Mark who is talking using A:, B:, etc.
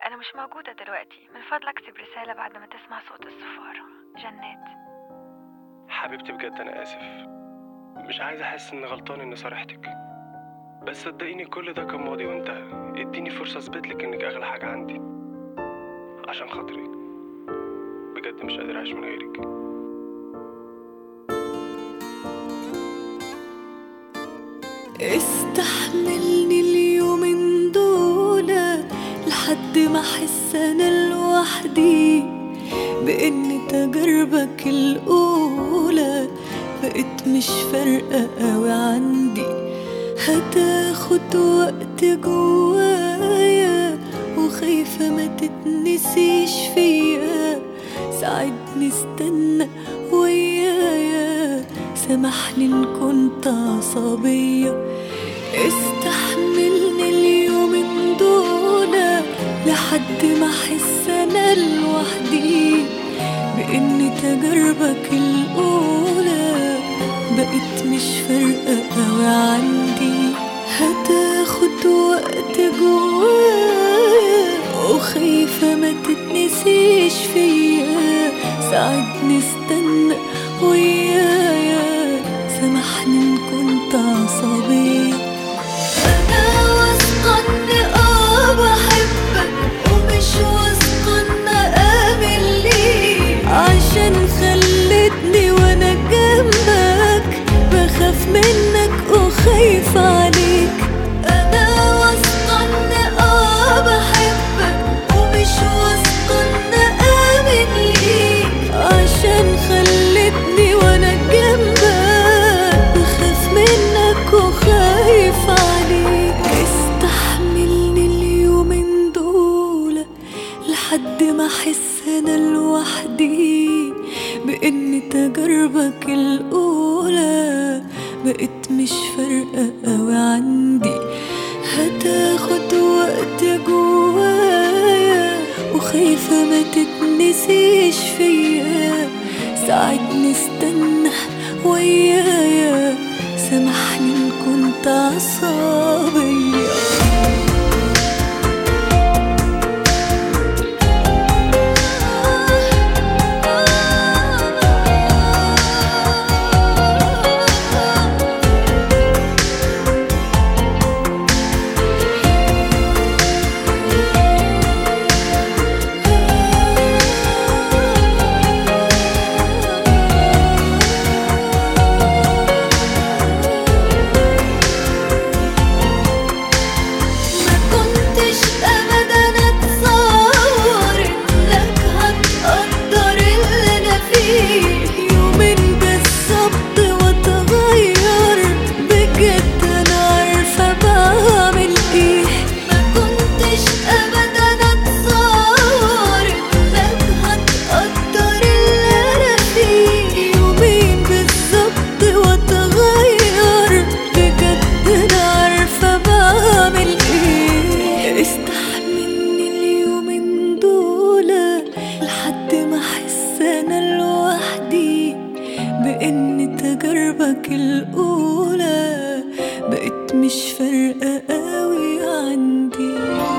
A: أنا مش موجودة دلوقتي من فضلك اكتب رسالة بعد ما تسمع صوت الصفارة جنات
B: حبيبتي بجد انا اسف مش عايز احس اني غلطان اني صارحتك بس صدقيني كل ده كان ماضي وانتهى اديني فرصه اثبت لك انك اغلى حاجه عندي عشان خاطري بجد مش قادر اعيش من غيرك
C: استحملني اليومين دول لحد ما احس انا لوحدي بان تجاربك الاولى بقت مش فارقه قوي عندي هتاخد وقت جوايا وخايفه ما تتنسيش فيا ساعدني استنى ويايا سامحني ان كنت عصبيه استحملني اليومين دول لحد ما احس انا لوحدي بان تجاربك الاولى بقت مش فارقه قوي عندي هتاخد وقت جوايا وخايفه ما تتنسيش فيا ساعدني استنى ويايا سامحني ان كنت عصبيه انا واثقه اني اه بحبك ومش واثقه ان اقابل ليك عشان خلتني وانا جنبك بخاف منك وخايفه عليك انا واثقه اني اه بحبك ومش واثقه ان اقابل ليك عشان خلتني وانا جنبك بخاف منك وخايف عليك استحملني اليومين دول لحد ما احس انا لوحدي بان تجاربك الاولى بقت مش فارقه قوي عندي هتاخد وقت جوايا وخايفه ما تتنسيش فيا ساعدني استنى ويايا سامحني ان كنت عصبيه ما كنتش ابدا اتصور انك هتقدر اللي انا فيه يومين بالظبط واتغير بجد انا عارفه بعمل ايه ما كنتش ابدا اتصور انك هتقدر اللي انا فيه يومين بالظبط واتغير بجد انا عارفه بعمل ايه استحملني اليومين دول لحد ما احس انا لوحدي بان تجاربك الاولى بقت مش فارقه قوي عندي